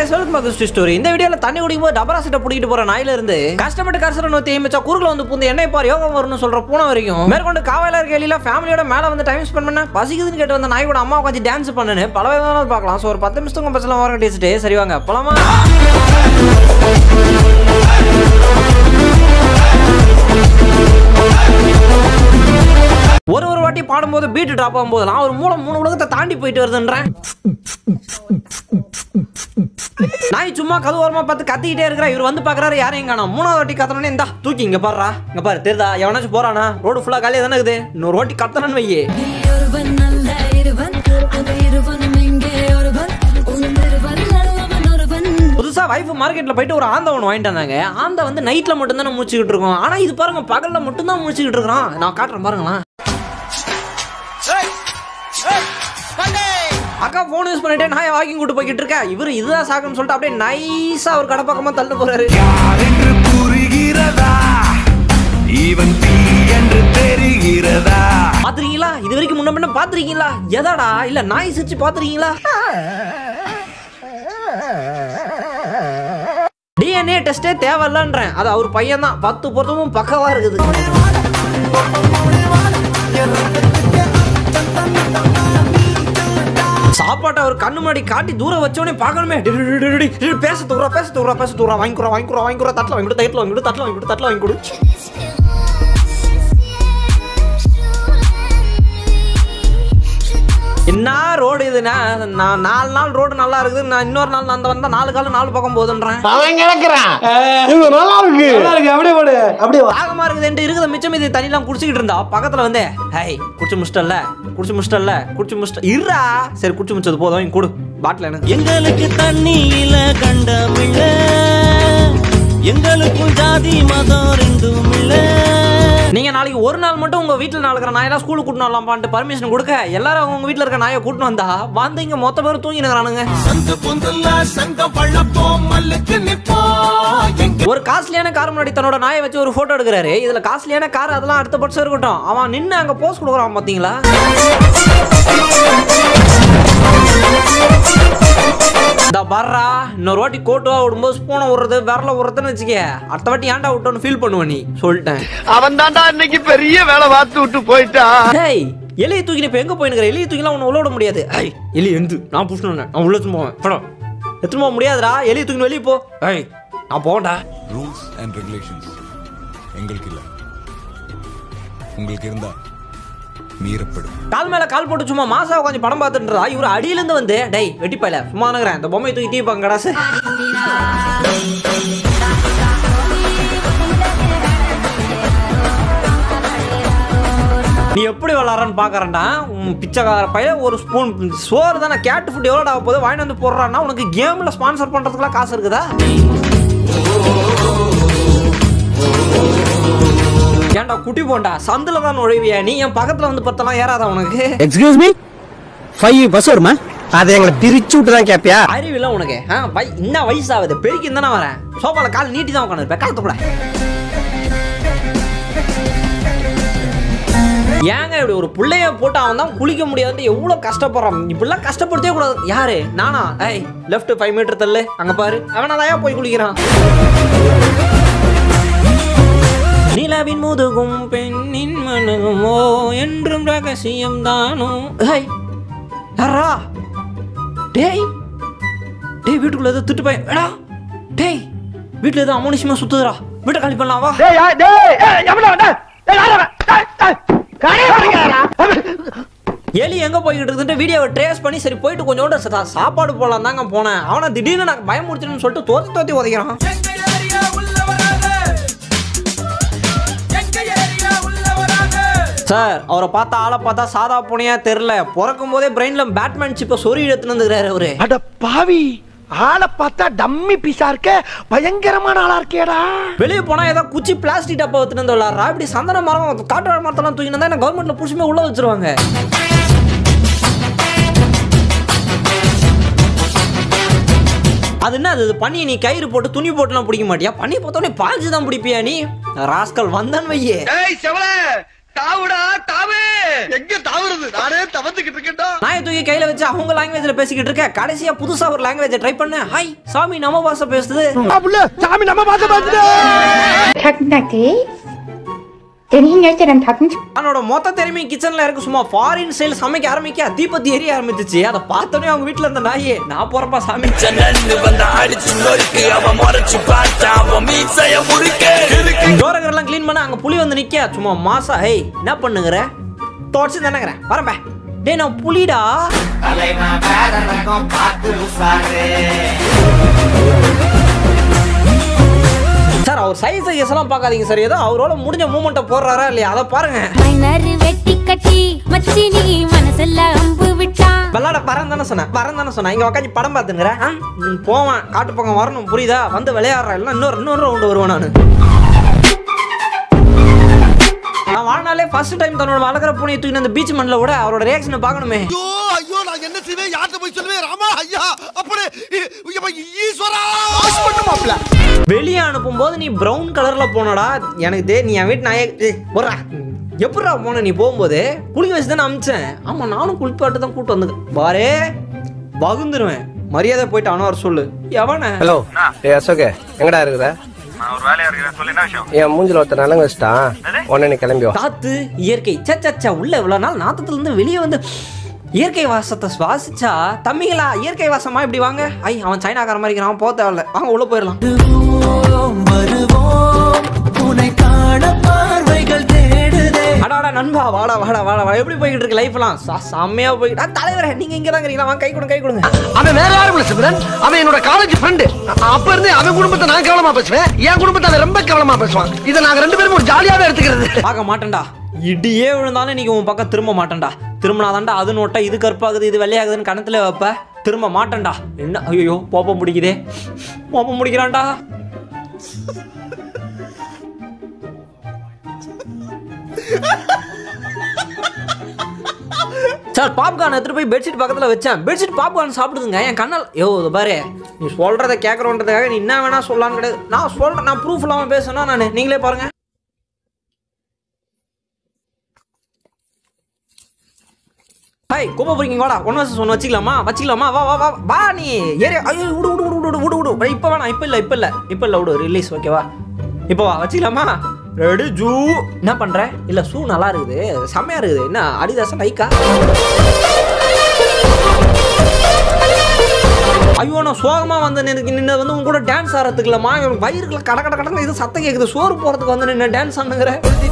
guys, welcome back to story இந்த வீடியோல தண்ணி குடிக்கும் போது டபரா செட்டை பிடிக்கிட்டு போற நாயில இருந்து கஷ்டப்பட்டு கரசர நோத்தி மச்சா குறுக்குல வந்து புந்து என்ன பாரு யோகம் வரும்னு சொல்ற பூனை வரைக்கும் மேற்கொண்டு காவலர் இருக்க வெளியில ஃபேமிலியோட மேல வந்து டைம் ஸ்பெண்ட் பண்ண பசிக்குதுன்னு கேட்டு வந்த நாய் கூட அம்மா உட்காந்து டான்ஸ் பண்ணுன்னு பல விதமான பார்க்கலாம் ஸோ ஒரு பத்து நிமிஷத்துக்கு உங்க பசங்க வாரம் டேஸ்ட்டு சரி வாங்க போலாமா ஒரு ஒரு வாட்டி பாடும்போது பீட் ட்ராப் ஆகும்போதெல்லாம் ஒரு மூலம் மூணு உலகத்தை தாண்டி போயிட்டு வருதுன்றேன் நாய் சும்மா கதுவோரமா பார்த்து கத்திக்கிட்டே இருக்கிறா இவர் வந்து பாக்குறாரு யாரையும் காணோம் மூணாவது வாட்டி கத்தனே இந்தா தூக்கி இங்க பாடுறா இங்க பாரு தெரியுதா எவனாச்சும் போறானா ரோடு ஃபுல்லா காலியா தானே இருக்குது இன்னொரு வாட்டி கத்தனன்னு வையே ஒருவன் நல்ல இருவன் அந்த இருவனும் இங்கே ஒருவன் உணர்வன் நல்லவன் ஒருவன் புதுசா வைஃப் மார்க்கெட்ல போயிட்டு ஒரு ஆந்த ஒன்று வாங்கிட்டு வந்தாங்க ஆந்த வந்து நைட்ல மட்டும் தானே முடிச்சுக்கிட்டு இருக்கோம் ஆனா இது பாருங்க பகல்ல மட்டும் தான் முடிச்சுக்கிட்டு இருக்கிறோம் நான் காட்டுறேன் பாருங்களேன் அக்கா போன் யூஸ் பண்ணிட்டே நாயை வாக்கிங் கூட்டு போய்கிட்டு இருக்கா இவரு இதுதான் சாக்குன்னு சொல்லிட்டு அப்படியே நைஸா ஒரு கடை பக்கமா தள்ளு போறாரு யாரென்று புரிகிறதா இவன் தீ என்று தெரிகிறதா பாத்துருக்கீங்களா இது வரைக்கும் முன்ன பின்ன பாத்துருக்கீங்களா எதாடா இல்ல நாய் சிரிச்சு பாத்துருக்கீங்களா டிஎன்ஏ டெஸ்டே தேவையில்லன்றேன் அது அவர் பையன் தான் பத்து பொருத்தமும் பக்கவா இருக்குது சாப்பாட்டை அவர் கண்ணு முன்னாடி காட்டி தூரம் வச்சோடனே பார்க்கணுமே டி, டி, டி, டி, டி, டி, பேச தூரா பேச தூரா பேச தூரா வாங்கிக்குறா வாங்கிக்குறா வாங்கிக்குறா தட்டில் வாங்கி கொடு தட்டில் வாங்கி கொடு தட்டில் வாங்கி கொடு தட்டில் வாங்கி கொடு என்ன ரோடு இதுண்ணா நான் நாலு நாள் ரோடு நல்லா இருக்குது நான் இன்னொரு நாள் நான் வந்தா நாலு காலம் நாலு பக்கம் போகுதுன்றேன் அவன் கிடக்குறான் இது நல்லா இருக்கு நல்லா இருக்கு அப்படியே போடு அப்படியே வா. தாகமா இருக்குதுன்ட்டு இருக்குது மிச்சம் இது தண்ணிலாம் குடிச்சிக்கிட்டு இருந்தா பக்கத்துல வந்து ஹை குடிச்சு முடிச்சிட்டல்ல குடிச்சு முடிச்சிட்டல்ல குடிச்சு முடிச்சிட்ட இருடா சரி குடிச்சு முடிச்சது போதும் இங்க கொடு பாட்டில் எனக்கு எங்களுக்கு தண்ணியில கண்டமில்ல எங்களுக்கும் ஜாதி மதம் ரெண்டும் இல்ல நீங்க நாளைக்கு ஒரு நாள் மட்டும் உங்க வீட்டுல நடக்கிற நாயெல்லாம் ஸ்கூலுக்கு கூட்டிட்டு வரலாம்ப்பான்ட்டு பர்மிஷன் கொடுக்க எல்லாரும் உங்க வீட்டுல இருக்க நாயை கூட்டிட்டு வந்தா வந்து இங்க மொத்த பேரும் தூங்கி நிக்கிறானுங்க சங்க பொந்துல சங்க பள்ளப்போம் மல்லுக்கு நிப்போம் எங்க ஒரு காஸ்ட்லியான கார் முன்னாடி தன்னோட நாயை வச்சு ஒரு போட்டோ எடுக்கிறாரு இதுல காஸ்ட்லியான கார் அதெல்லாம் அடுத்த பட்சம் இருக்கட்டும் அவன் நின்னு அங்க போஸ்ட் கொடுக்குறான் பாத்தீங்களா இந்த பர்றா இன்னொரு வாட்டி கோட்டுவா விடும்போது ஸ்பூனை விடுறது விரல விடுறதுன்னு வச்சுக்க அடுத்த வாட்டி ஏன்டா விட்டோன்னு ஃபீல் பண்ணுவ நீ சொல்லிட்டேன் அவன் தாண்டா இன்னைக்கு பெரிய வேலை பார்த்து விட்டு போயிட்டான் டேய் எலியை தூக்கி இப்ப எங்க போயினுக்கிற எலியை தூக்கிலாம் உன்னை உள்ள விட முடியாது ஐய் எலி எந்து நான் புஷ்ணு நான் உள்ள சும்மா போவேன் படம் எத்தனை போக முடியாதுடா எலியை தூக்கி வெளியே போ ஐய் நான் போவேன்டா ரூல்ஸ் அண்ட் ரெகுலேஷன்ஸ் எங்களுக்கு இல்லை உங்களுக்கு இருந்தா மீறப்படும் கால் மேல கால் போட்டு சும்மா மாசா உட்காந்து படம் பார்த்துட்டுறா இவர் அடியில இருந்து வந்து டேய் வெட்டிப்பாயில சும்மா நினைக்கிறேன் இந்த பொம்மையை தூக்கி டீ கடாசு நீ எப்படி விளாட்றான்னு பாக்குறேன்டா உன் பிச்சைக்கார பையன் ஒரு ஸ்பூன் சோறு தானே கேட் ஃபுட் எவ்வளோ ஆக போகுது வாங்கிட்டு வந்து போடுறான்னா உனக்கு கேம்ல ஸ்பான்சர் பண்றதுக்குலாம் காசு இருக்குதா ஏன்டா குட்டி போண்டா சந்தில தான் நுழைவியா நீ என் பக்கத்துல வந்து பத்தலாம் ஏறாதா உனக்கு எக்ஸ்கியூஸ் மீ ஃபைவ் பஸ் வருமா அதை எங்களை பிரிச்சு விட்டு தான் கேப்பியா அறிவில்ல உனக்கு ஆ வை என்ன வயசாகுது பெருக்கி தானே வரேன் சோஃபால கால் நீட்டி தான் உட்காந்து காலத்து கூட ஏங்க இப்படி ஒரு புள்ளைய போட்டு அவன் தான் குளிக்க முடியாதுன்னு எவ்வளோ கஷ்டப்படுறான் இப்படிலாம் கஷ்டப்படுத்தவே கூடாது யாரு நானா ஏய் லெஃப்ட் ஃபைவ் மீட்டர் தள்ளு அங்க பாரு அவனாதான் போய் குளிக்கிறான் நிலவின் முதுகும் பெண்ணின் மனகுமோ என்றும் ரகசியம் தானோ ஏய் யாரா டேய் டேய் வீட்டுக்குள்ள ஏதோ திட்டு போய் எடா டேய் வீட்டுல ஏதோ அமோனிஷமா சுத்துதுடா வீட்டை காலி பண்ணலாம் வா டேய் யா- டேய் ஏய், எவன்டா அவன்? டேய், டேய், யாரு அவன்? டேய், டேய், கடையை அடைக்கிறாரா? எலி எங்க போய்கிட்டு இருக்குன்ட்டு வீடியோவை ட்ரேஸ் பண்ணி சரி போயிட்டு கொஞ்சோண்டு சா- சாப்பாடு போலாம் தாங்க போனேன் அவனை திடீர்னு நான் பயம் முடிச்சிடுன்னு சொல்லிட்டு தோத்தி தோத்தி உதைக்கிறான் சார் அவரை பார்த்தா ஆளை பார்த்தா சாதா பூனையா தெரில பிறக்கும் போதே பிரெயின்ல பேட்மேன் சிப்பை சொறி எடுத்துன்னு வந்துக்கிறாரு அவரு அட பாவி ஆளை பார்த்தா டம்மி பீஸா இருக்க பயங்கரமான ஆளா இருக்கேடா வெளியே போனா ஏதோ குச்சி பிளாஸ்டிக் டப்பா வச்சுட்டு வந்து விளாட்றா இப்படி சந்தன மரம் காட்டு வாழை மரத்தெல்லாம் தூக்கிட்டு இருந்தா என்ன கவர்மெண்ட்ல புடிச்சுமே உள்ள வச்சிருவாங்க அது என்ன அது பண்ணி நீ கயிறு போட்டு துணி போட்டுலாம் பிடிக்க மாட்டியா பண்ணி பார்த்தோன்னே பாஞ்சு தான் பிடிப்பியா நீ ராஸ்கல் வந்தான் வையே ஏய் செவல தாவுடா தாவு எங்க தாவுறது நானே தவந்துகிட்டு இருக்கேன்டா நாயை தூக்கி கையில வச்சு அவங்க லாங்குவேஜ்ல பேசிக்கிட்டு இருக்க கடைசியா புதுசா ஒரு லாங்குவேஜ் ட்ரை பண்ண ஹாய் சாமி நம்ம பாஷை பேசுது சாமி நம்ம பார்த்து பார்த்துட்டு 닭나게 대리hin 열쇠랑 닭은 அவனோட மொத்த திறமையும் கிச்சன்ல இருக்கு சும்மா ஃபாரின் ஸ்டைல் சமைக்க ஆரம்பிக்க தீபத்தி எரிய ஆரம்பிச்சிச்சு அதை பார்த்தோன்னே அவங்க வீட்டுல இருந்த நாயே நான் போறப்பா சாமி டோரகரெல்லாம் க்ளீன் பண்ண அங்க புலி வந்து நிக்க சும்மா மாசா ஹேய் என்ன பண்ணுங்கிற தொடச்சு தானேங்கிறேன் வரம்பே டேய் நான் புலிடா சார் அவர் சைஸ் சைஸ் எல்லாம் பார்க்காதீங்க சார் ஏதோ அவரோட முடிஞ்ச மூமெண்ட்டை போடுறாரா இல்லையா அதை பாருங்க மைனர் வெட்டி கட்டி மச்சி நீ மனசெல்லாம் அம்பு விட்டான் விளாட வரேன் தானே சொன்னேன் வரேன் தானே சொன்னேன் இங்கே உட்காந்து படம் பார்த்துங்கிறேன் போவேன் காட்டு பக்கம் வரணும் புரியுதா வந்து விளையாடுறேன் இல்லை இன்னொரு இன்னொரு ரவுண்டு வருவேன் நான் நான் வாழ்நாளே ஃபர்ஸ்ட் டைம் தன்னோட வளர்க்குற பூனையை தூக்கி அந்த பீச் மண்ணில் விட அவரோட ரியாக்ஷனை பார்க்கணுமே ஐயோ ஐயோ நான் என்ன செய்வேன் யார்கிட்ட போய் சொல்லுவேன் ராமா ஐயா அப்படி இ- ஐயப்பா, ஈஸ்வரா பண்ணுமாப்ல வெளியே அனுப்பும்போது நீ ப்ரௌன் கலர்ல போனடா எனக்கு தே நீ என் வீட்டு நாயே போடுறா எப்படிடா போன நீ போகும்போது குளிக்க வச்சு தானே அமிச்சேன் ஆமா நானும் குளிப்பாட்டு தான் கூட்டு வந்து பாரே பகுந்துருவேன் மரியாதை போயிட்டு அவன வர சொல்லு எவன ஹலோ ஏ அசோக் எங்கடா இருக்கிற என் மூஞ்சில ஒருத்தர் நலங்கு வச்சுட்டான் உடனே நீ கிளம்பி வா காத்து இயற்கை சச்சா உள்ள இவ்வளவு நாள் நாத்தத்துல இருந்து வெளியே வந்து இயற்கை வாசத்தை சுவாசிச்சா தம்பிங்களா இயற்கை வாசமா இப்படி வாங்க ஐ அவன் சைனாக்கார மாதிரி இருக்கிறான் போக தேவையில்ல வாங்க உள்ள போயிடலாம் அடாடா நண்பா வாடா வாடா வாடா வாடா எப்படி போய்கிட்டு இருக்கு லைஃப்லாம் செம்மையா போய்கிட்டு ஆ, தலைவரே நீங்க இங்க தான் இருக்கீங்களா வாங்க கை கொடுங்க கை கொடுங்க அவன் வேற யாரும் இல்ல சிம்ரன் அவன் என்னோட காலேஜ் ஃப்ரெண்டு அப்ப இருந்து அவன் குடும்பத்தை நான் கவனமா பேசுவேன் என் குடும்பத்தை அவன் ரொம்ப கவனமா பேசுவான் இதை நாங்க ரெண்டு பேரும் ஒரு ஜாலியாவே எடுத்துக்கிறது பார்க்க மாட்டேன்டா இடியே விழுந்தாலும் இன்னைக்கு உன் பக்கம் திரும்ப மாட்டேன்டா திரும்பினாதான்டா அது நோட்டா இது கருப்பாகுது இது வெள்ளையாகுதுன்னு கணத்துல வைப்ப திரும்ப மாட்டேன்டா என்ன ஐயோ போப்ப முடிக்குதே போப்ப முடிக்கிறான்டா சார் பாப்கார்ன் எடுத்துட்டு போய் பெட்ஷீட் பக்கத்தில் வச்சேன் பெட்ஷீட் பாப்கார்ன் சாப்பிடுதுங்க என் கண்ணால் யோ இது பாரு நீ சொல்கிறத கேட்குறோன்றதுக்காக நீ என்ன வேணா சொல்லலான்னு கிடையாது நான் சொல்கிறேன் நான் ப்ரூஃப் இல்லாமல் பேசுனா நான் நீங்களே பாருங்க ஹாய் கோப போறீங்க வாடா ஒன் வர்சஸ் ஒன் வச்சுக்கலாமா வச்சுக்கலாமா வா வா வா வா நீ ஏறி ஐயோ விடு விடு விடு விடு விடு விடு இப்போ வேணாம் இப்போ இல்லை இப்போ இல்லை இப்போ இல்லை விடு ரிலீஸ் ஓகேவா இப்போ வா வச்சுக்கலாமா ரெடி ஜூ என்ன பண்ற இல்ல ஷூ நல்லா இருக்குது செம்மையா இருக்குது என்ன அடிதாசா லைக்கா ஐயோ நான் சோகமா வந்து நின்று நின்று வந்து உங்க கூட டான்ஸ் ஆடுறதுக்கு இல்லம்மா எனக்கு வயிறுக்குள்ள கட கட கடன்னு இது சத்தம் கேக்குது சோறு போறதுக்கு வந்து நின்று டான்ஸ் ஆனுங்கிற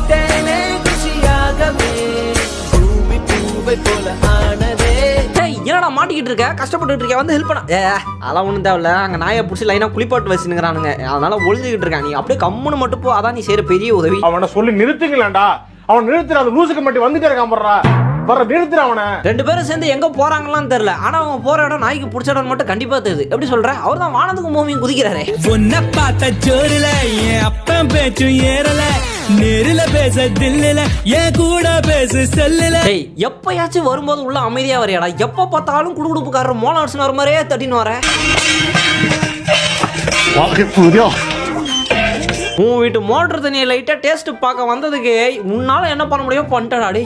டேய், என்னடா மாட்டிக்கிட்டு இருக்க கஷ்டப்பட்டுட்டு இருக்க வந்து ஹெல்ப் பண்ண ஏ அதெல்லாம் ஒன்றும் தேவையில்ல அங்கே நாயை பிடிச்சி லைனாக குளிப்பாட்டு வச்சுனுங்கிறானுங்க அதனால ஒளிஞ்சுக்கிட்டு இருக்கான் நீ அப்படியே கம்முன்னு மட்டும் போ அதான் நீ செய்யற பெரிய உதவி அவனை சொல்லி நிறுத்துங்களேன்டா அவன் நிறுத்துற அந்த லூசுக்கு மட்டும் வந்துட்டே இருக்கான் போடுறா வர நிறுத்துற அவனை ரெண்டு பேரும் சேர்ந்து எங்க போறாங்களான்னு தெரியல ஆனா அவங்க போற இடம் நாய்க்கு பிடிச்ச இடம் மட்டும் கண்டிப்பா தெரியுது எப்படி சொல்ற அவர் தான் வானத்துக்கு பூமியும் குதிக்கிறாரே உன்னை பார்த்த ஜோருல என் அப்பன் பேச்சும் ஏறல நேரில பேச தில்லுல என் கூட பேசு செல்லுல டேய் எப்பயாச்சும் வரும்போது உள்ள அமைதியா வரையாடா எப்ப பார்த்தாலும் குடுகுடுப்புக்காரர் மோன அடிச்சுன்னு வர மாதிரியே தட்டின்னு வர உன் வீட்டு மோட்டர் தண்ணியை லைட்டா டேஸ்ட் பார்க்க வந்ததுக்கு உன்னால என்ன பண்ண முடியும் பண்ணிட்டடா டேய்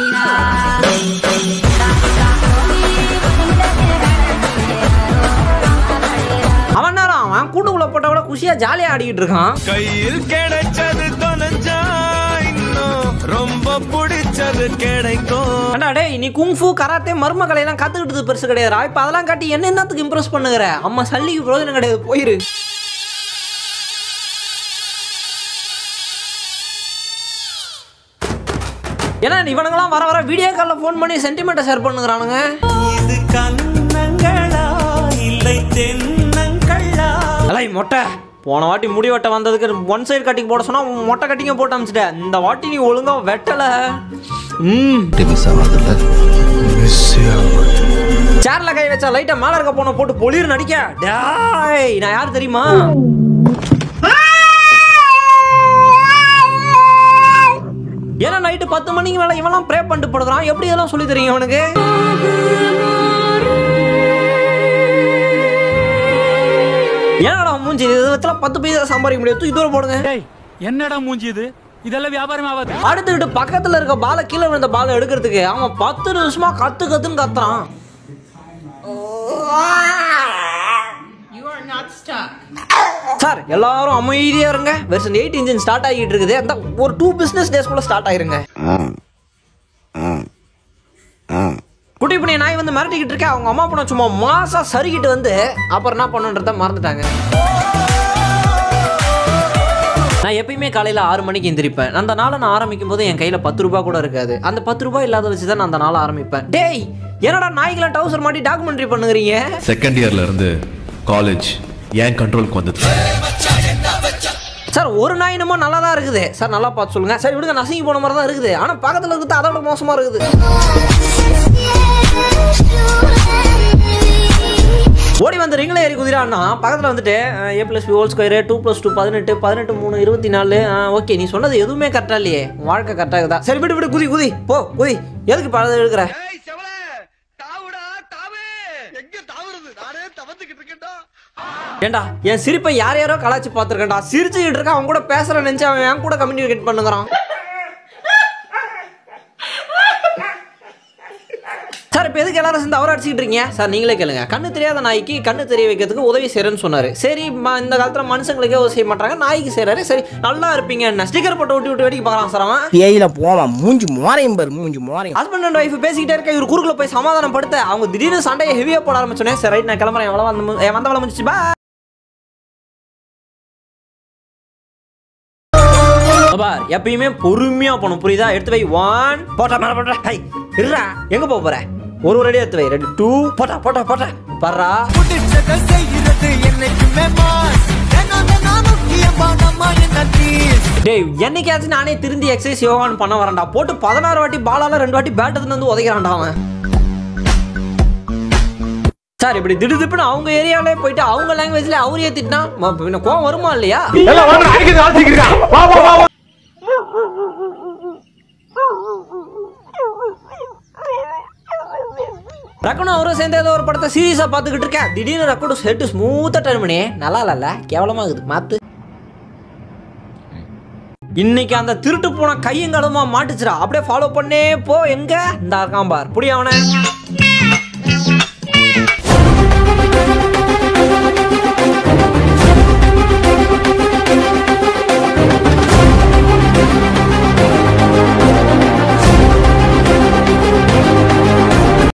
அவன் நேரம் அவன் கூட்டுக்குள்ள போட்ட விட குஷியா ஜாலியா ஆடிக்கிட்டு இருக்கான் கையில் கிடைச்சது தொலைஞ்சா இன்னும் ரொம்ப பிடிச்சது கிடைக்கும் அண்டா டேய் நீ குங்ஃபு கராத்தே மர்ம கலையெல்லாம் கத்துக்கிட்டது பெருசு கிடையாதுடா இப்ப அதெல்லாம் காட்டி என்ன என்னத்துக்கு இம்ப்ரெஸ் பண்ணுகிற அம்மா சல்லிக்கு பிரயோஜனம் கிடையாது போயிரு ஏன்னா இவனுங்களாம் வர வர வீடியோ காலில் ஃபோன் பண்ணி சென்டிமெண்ட்டை ஷேர் பண்ணுங்கிறானுங்க இது கண்ணங்களா இல்லை தென்னங்களா அலை மொட்டை போன வாட்டி முடி வெட்ட வந்ததுக்கு ஒன் சைடு கட்டிங் போட சொன்னா உன் மொட்டை கட்டிங்க போட்டு அமிச்சிட்ட இந்த வாட்டி நீ ஒழுங்கா வெட்டல ம் சேர்ல கை வச்சா லைட்டா மேல இருக்க போன போட்டு பொலிர் நடிக்க டேய் நான் யார் தெரியுமா ஏன்னா நைட்டு பத்து மணிக்கு மேல இவன்லாம் ப்ரே பண்ணிட்டு படுக்கிறான் எப்படி இதெல்லாம் சொல்லி தெரியும் அவனுக்கு ஏன்னாடா மூஞ்சி இது வச்சா பத்து பைசா சம்பாதிக்க முடியாது தூக்கி தூரம் போடுங்க என்னடா மூஞ்சி இது இதெல்லாம் வியாபாரம் ஆகாது அடுத்துக்கிட்டு பக்கத்துல இருக்க பாலை கீழே விழுந்த பாலை எடுக்கிறதுக்கு அவன் பத்து நிமிஷமா கத்து கத்துன்னு கத்துறான் சார் எல்லாரும் அமைதியா இருங்க வெர்ஷன் எயிட் இன்ஜின் ஸ்டார்ட் ஆகிட்டு இருக்குது அந்த ஒரு டூ பிசினஸ் டேஸ்க்குள்ள ஸ்டார்ட் ஆயிருங்க குட்டி பண்ணி நாய் வந்து மிரட்டிக்கிட்டு இருக்கேன் அவங்க அம்மா பொண்ணு சும்மா மாசா சரிக்கிட்டு வந்து அப்புறம் என்ன பண்ணுன்றத மறந்துட்டாங்க நான் எப்பயுமே காலையில் ஆறு மணிக்கு எந்திரிப்பேன் அந்த நாளை நான் ஆரம்பிக்கும் போது என் கையில் பத்து ரூபாய் கூட இருக்காது அந்த பத்து ரூபாய் இல்லாத வச்சு தான் நான் அந்த நாளை ஆரம்பிப்பேன் டேய் என்னடா நாய்களை டவுசர் மாட்டி டாக்குமெண்ட்ரி பண்ணுகிறீங்க செகண்ட் இயர்ல இருந்து காலேஜ் ஏன் கண்ட்ரோலுக்கு வந்தது சார் ஒரு நாய் என்னமோ நல்லா தான் இருக்குது சார் நல்லா பார்த்து சொல்லுங்க சரி விடுங்க நசுங்கி போன மாதிரி தான் இருக்குது ஆனால் பக்கத்தில் இருக்கிறது அதோட மோசமாக இருக்குது ஓடி வந்து ரிங்கில் ஏறி குதிரான்னா பக்கத்தில் வந்துட்டு A plus B whole square two plus two பதினெட்டு பதினெட்டு மூணு இருபத்தி நாலு ஓகே நீ சொன்னது எதுவுமே கரெக்டாக இல்லையே உன் வாழ்க்கை கரெக்டாக இருக்குதா சரி விடு விடு குதி குதி போ குதி எதுக்கு பழதை எடுக்கிற எங்க தாவுறது நானே தவந்துகிட்டு இருக்கேன்டா ஏண்டா என் சிரிப்பை யார் யாரோ கலாச்சி பார்த்துருக்கேன்டா சிரிச்சுக்கிட்டு இருக்கான் அவன் கூட பேசுற நினைச்சு அவன் என் கூட கம்யூனிகேட் பண்ணுங்கிறான் சார் இப்போ எதுக்கு எல்லாரும் சேர்ந்து அவரை அடிச்சுக்கிட்டு இருக்கீங்க சார் நீங்களே கேளுங்க கண்ணு தெரியாத நாய்க்கு கண்ணு தெரிய வைக்கிறதுக்கு உதவி செய்யறேன்னு சொன்னாரு சரி ம- இந்த காலத்துல மனுஷங்களுக்கே உதவி செய்ய மாட்டாங்க நாய்க்கு செய்யறாரு சரி நல்லா இருப்பீங்க என்ன ஸ்டிக்கர் போட்டு விட்டு விட்டு வேடிக்கை பார்க்கலாம் சார் அவன் ஏயில போவான் மூஞ்சி மோரையும் பாரு மூஞ்சி மோரையும் ஹஸ்பண்ட் அண்ட் ஒய்ஃப் பேசிக்கிட்டே இருக்க இவர் குறுக்குல போய் சமாதானம் படுத்த அவங்க திடீர்னு சண்டையை ஹெவியா போட ஆரம்பிச்சோன்னே சரி ரைட் நான் கிளம்புறேன் எவ்வளோ வந்து மு- என் வந்த வேலை முடிச்சு பா பார் எப்பயுமே பொறுமையா போகணும் புரியுதா எடுத்து வை ஒன் போட்டா மேல போட்டா ஹை இருடா எங்க போக போற ஒரு ஒரு அடி எடுத்து வை ரெண்டு டூ போட்டா போட்டா போட்டா பர்றா டேய் என்னைக்காச்சும் நானே திருந்தி எக்ஸசைஸ் யோகான்னு பண்ண வரேன்டா போட்டு பதினாறு வாட்டி பாலால ரெண்டு வாட்டி பேட் எடுத்துட்டு வந்து உதைக்கிறான்டா அவன் சார் இப்படி திடுதிப்புன்னு அவங்க ஏரியாவிலே போயிட்டு அவங்க லாங்குவேஜ்ல அவர் ஏத்திட்டுனா ம- பின்ன கோவம் வருமா இல்லையா எல்லாம் வாங்க அடிக்கிறது ஆசிக்கிறா வா வா வா வா. ரக்கனும் அவரும் சேர்ந்து ஏதோ ஒரு படத்தை சீரியஸா பார்த்துக்கிட்டு இருக்கேன் திடீர்னு ரக்கோட செட்டு ஸ்மூத்தா டர்ன் பண்ணி நல்லா இல்ல கேவலமா இருக்குது மாத்து இன்னைக்கு அந்த திருட்டு போன கையும் களமா மாட்டுச்சுடா அப்படியே ஃபாலோ பண்ணே போ எங்க இந்த இருக்கான் பார் புடிய அவனை